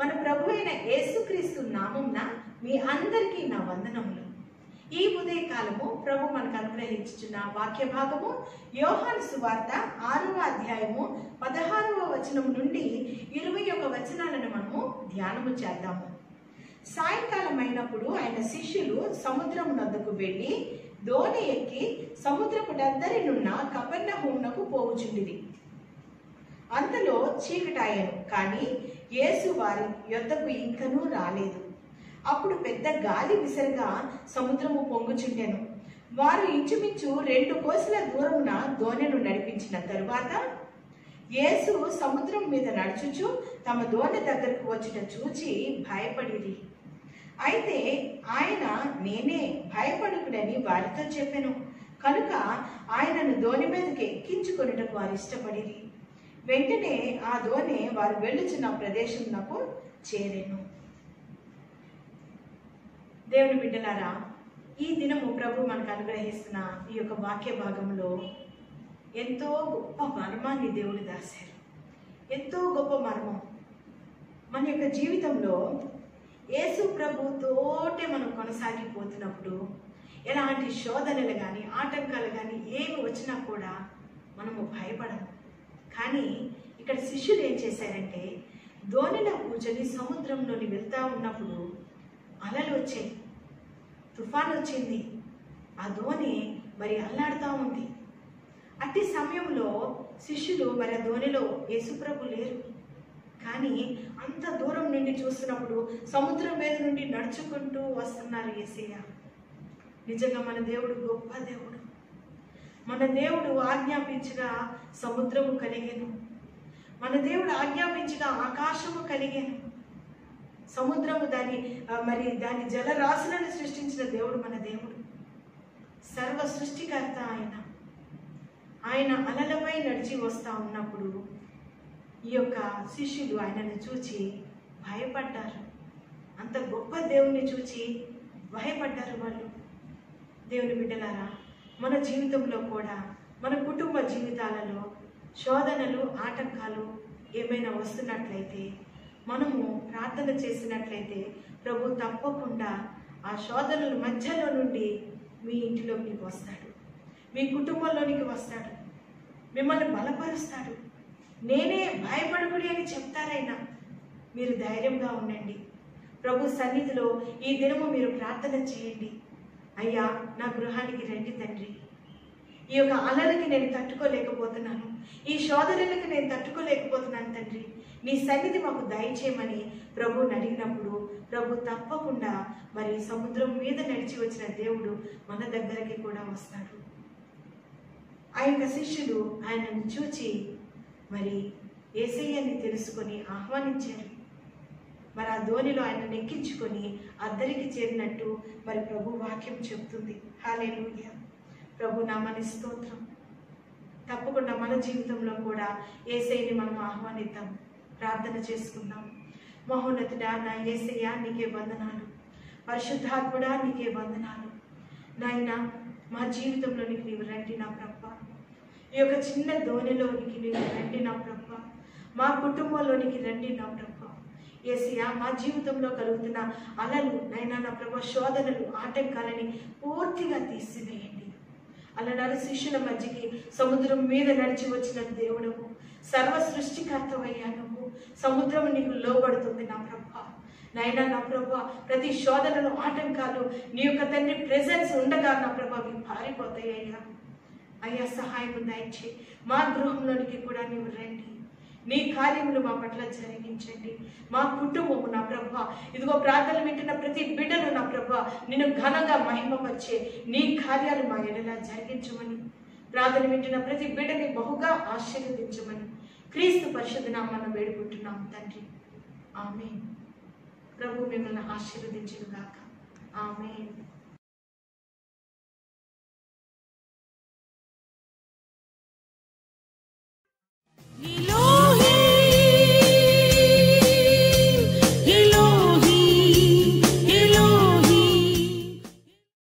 మన ప్రభు అయిన యేసుక్రీస్తు నామంన మీ అందరికీ నా వందనములు ఈ ఉదయకాలము ప్రభు మనకు అనుగ్రహించుచున్న వాక్య భాగము యోహాను సువార్త ఆరవ అధ్యాయము పదహారవ వచనం నుండి ఇరవై ఒక వచనాలను మనము ధ్యానము చేద్దాము సాయంకాలం అయినప్పుడు ఆయన శిష్యులు సముద్రం నద్దకు వెళ్ళి దోణి ఎక్కి సముద్రపు డద్దరినున్న కపెర్నహూమునకు పోవుచుండిరి అంతలో చీకటాయను కానీ యేసు వారి యొద్దకు ఇంకనూ రాలేదు అప్పుడు పెద్ద గాలి విసరగా సముద్రము పొంగుచుండెను వారు ఇంచుమించు రెండు కోసల దూరమున దోణెను నడిపించిన తరువాత యేసు సముద్రం మీద నడుచుచు తమ దోణి దగ్గరకు వచ్చుట చూచి భయపడిరి అయితే ఆయన నేనే భయపడుకుడని వారితో చెప్పెను కనుక ఆయనను దోణి మీదకి ఎక్కించుకొనుటకు వారు ఇష్టపడిరి వెంటనే ఆ దోణి వారు వెళ్ళుచున్న ప్రదేశమునకు చేరెను దేవుని బిడ్డలారా ఈ దినము ప్రభు మనకు అనుగ్రహిస్తున్న ఈ యొక్క వాక్య భాగంలో ఎంతో గొప్ప మర్మాన్ని దేవుడు దాశారు ఎంతో గొప్ప మర్మం మన యొక్క జీవితంలో యేసు ప్రభుతోటే మనం కొనసాగిపోతున్నప్పుడు ఎలాంటి శోధనలు కానీ ఆటంకాలు కానీ ఏమి వచ్చినా కూడా మనము భయపడము కానీ ఇక్కడ శిష్యులు ఏం చేశారంటే దోణిలో కూర్చొని సముద్రంలోని వెళ్తా ఉన్నప్పుడు అలలు వచ్చాయి తుఫాన్ వచ్చింది ఆ దోణి మరి అల్లాడుతూ ఉంది అట్టి సమయంలో శిష్యులు మరి ఆ ధోనిలో యేసుప్రభు లేరు కానీ అంత దూరం నుండి చూస్తున్నప్పుడు సముద్రం మీద నుండి నడుచుకుంటూ వస్తున్నారు యేసయ్య నిజంగా మన దేవుడు గొప్ప దేవుడు మన దేవుడు ఆజ్ఞాపించగా సముద్రము కలిగెను మన దేవుడు ఆజ్ఞాపించగా ఆకాశము కలిగెను సముద్రము దాని ఆ, మరి దాని జలరాశులను సృష్టించిన దేవుడు మన దేవుడు సర్వ సృష్టికర్త ఆయన ఆయన అలలపై నడిచి వస్తా ఉన్నప్పుడు ఈ యొక్క శిష్యులు ఆయనను చూచి భయపడ్డారు అంత గొప్ప దేవుని చూచి భయపడ్డారు వాళ్ళు దేవుని బిడ్డలారా మన జీవితంలో కూడా మన కుటుంబ జీవితాలలో శోధనలు ఆటంకాలు ఏమైనా వస్తున్నట్లయితే మనము ప్రార్థన చేసినట్లయితే ప్రభు తప్పకుండా ఆ శోధనల మధ్యలో నుండి మీ ఇంటిలోకి వస్తాడు మీ కుటుంబంలోనికి వస్తాడు మిమ్మల్ని బలపరుస్తాడు నేనే భయపడకుడి అని చెప్తారైనా మీరు ధైర్యంగా ఉండండి ప్రభు సన్నిధిలో ఈ దినము మీరు ప్రార్థన చేయండి అయ్యా నా గృహానికి రండి తండ్రి ఈ యొక్క అలలకి నేను తట్టుకోలేకపోతున్నాను ఈ శోధనలకు నేను తట్టుకోలేకపోతున్నాను తండ్రి నీ సన్నిధి మాకు దయచేయమని ప్రభువుని అడిగినప్పుడు ప్రభు తప్పకుండా మరి సముద్రం మీద నడిచి వచ్చిన దేవుడు మన దగ్గరికి కూడా వస్తాడు ఆ యొక్క శిష్యులు ఆయనను చూచి మరి ఏసయ్యని తెలుసుకొని ఆహ్వానించారు మరి ఆ ధోనిలో ఆయన నెక్కించుకొని అద్దరికి చేరినట్టు మరి ప్రభు వాక్యం చెప్తుంది హాలేలుయ ప్రభు నామని స్తోత్రం తప్పకుండా మన జీవితంలో కూడా ఏసైని మనం ఆహ్వానిద్దాం ప్రార్థన చేసుకుందాం మహోన్నతుడా నా ఏసయ్య నీకే వందనాలు పరిశుద్ధాత్ముడా నీకే వందనాలు నాయన మా జీవితంలోనికి నీవు రండి నా ప్రభ ఈ యొక్క చిన్న ధోనిలోనికి నీవు రండి నా ప్రభ మా కుటుంబంలోనికి రండి నా ప్రభ ఏసయ్య మా జీవితంలో కలుగుతున్న అలలు నైనా నా ప్రభ శోధనలు ఆటంకాలని పూర్తిగా తీసివేయండి అలనాడు శిష్యుల మధ్యకి సముద్రం మీద నడిచి వచ్చిన దేవుడవు సర్వ సృష్టికర్తవయ్యా నువ్వు సముద్రం నీకు లోబడుతుంది నా ప్రభ నైనా నా ప్రభ ప్రతి శోధనలు ఆటంకాలు నీ యొక్క తండ్రి ప్రెజెన్స్ ఉండగా నా ప్రభ అవి పారిపోతాయి అయ్యా అయ్యా సహాయం దయచే మా గృహంలోనికి కూడా నీవు రండి నీ కార్యములు మా పట్ల జరిగించండి మా కుటుంబము నా ప్రభ ఇదిగో ప్రార్థన వింటున్న ప్రతి బిడ్డను నా ప్రభ నిన్ను ఘనంగా మహిమపరిచే నీ కార్యాలు మా ఎడలా జరిగించమని ప్రార్థన వింటున్న ప్రతి బిడ్డని బహుగా ఆశీర్వదించమని క్రీస్తు పరిషత్ నామాన్ని వేడుకుంటున్నాం తండ్రి ఆమె ప్రభు మిమ్మల్ని ఆశీర్వదించుగాక ఆమె